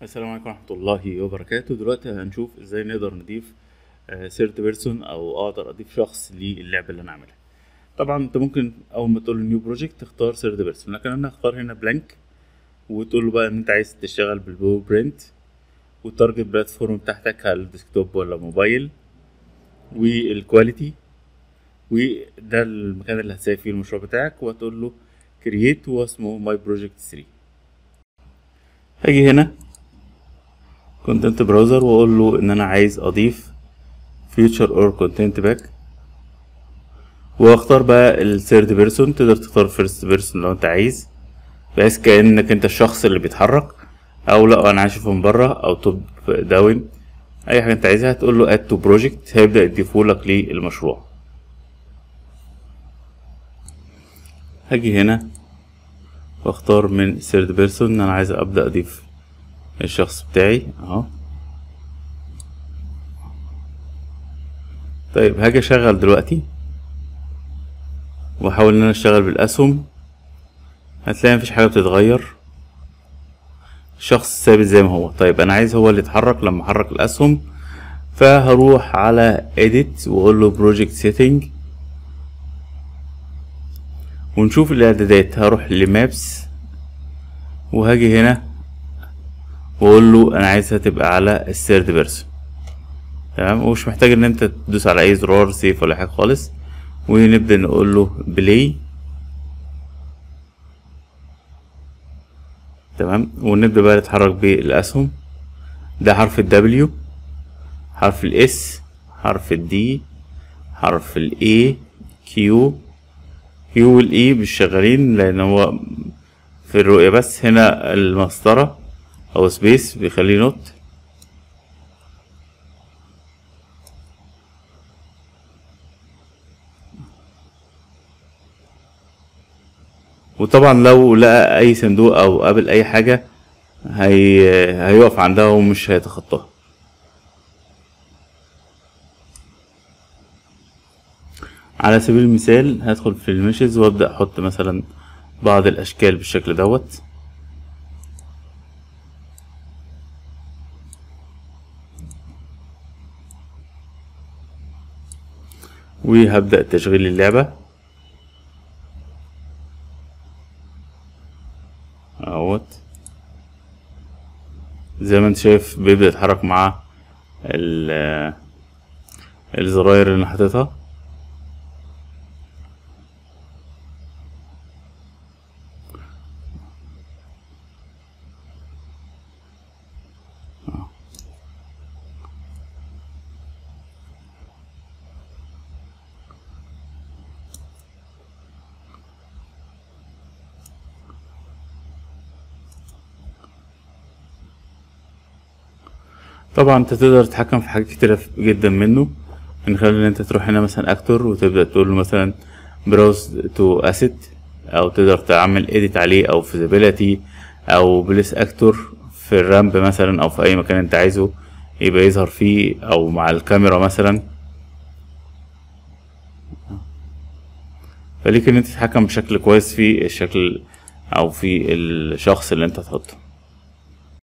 السلام عليكم ورحمة الله وبركاته دلوقتي هنشوف ازاي نقدر نضيف سيرد بيرسون او اقدر اضيف شخص للعبة اللي انا عاملها طبعا انت ممكن اول ما تقول نيو بروجكت تختار سيرد بيرسون لكن انا هختار هنا بلانك وتقول له بقى ان انت عايز تشتغل بالبلو برنت والتارجت بلاتفورم بتاعتك هل ديسكتوب ولا موبايل والكواليتي وده المكان اللي هتسيب فيه المشروع بتاعك وهتقول له كرييت واسمه ماي بروجكت 3 هاجي هنا كونتنت براوزر واقول له ان انا عايز اضيف فيوتشر اور كونتنت باك واختار بقى الثيرد بيرسون تقدر تختار فيرست بيرسون لو انت عايز بحيث كانك انت الشخص اللي بيتحرك او لا انا عايز اشوفه من بره او توب داون اي حاجه انت عايزها تقول له اد تو بروجكت هيبدا يضيفهولك للمشروع هاجي هنا واختار من ثيرد بيرسون ان انا عايز ابدا اضيف الشخص بتاعي اهو طيب هاجي اشغل دلوقتي واحاول ان انا اشتغل بالاسهم هتلاقي مفيش حاجه بتتغير الشخص ثابت زي ما هو طيب انا عايز هو اللي يتحرك لما احرك الاسهم فهروح على edit واقول له project setting ونشوف الاعدادات هروح لمابس وهاجي هنا واقول له انا عايزها تبقى على الثيرد بيرسون تمام ومش محتاج ان انت تدوس على اي زرار سيف ولا حاجه خالص ونبدا نقول له بلاي تمام ونبدا بقى نتحرك بالاسهم ده حرف الدبليو حرف الاس حرف الدي حرف الاي كيو كيو والاي مش شغالين لان هو في الرؤية بس هنا المسطرة او سبيس بيخليه نوت وطبعا لو لقى اي صندوق او قابل اي حاجة هي... هيقف عندها ومش هيتخطاها على سبيل المثال هدخل في الميشز وابدأ احط مثلا بعض الاشكال بالشكل دوت وهبدأ تشغيل اللعبة اهوت زي ما انت شايف بيبدأ يتحرك مع الزراير اللي انا حاططها طبعا انت تقدر تتحكم في حاجات كتيرة جدا منه من خلال ان انت تروح هنا مثلا اكتور وتبدأ تقول له مثلا براوز تو اسيت او تقدر تعمل اديت عليه او فيزيبيليتي او بليس اكتور في الرامب مثلا او في اي مكان انت عايزه يبقى يظهر فيه او مع الكاميرا مثلا فليك ان انت تتحكم بشكل كويس في الشكل او في الشخص اللي انت تحطه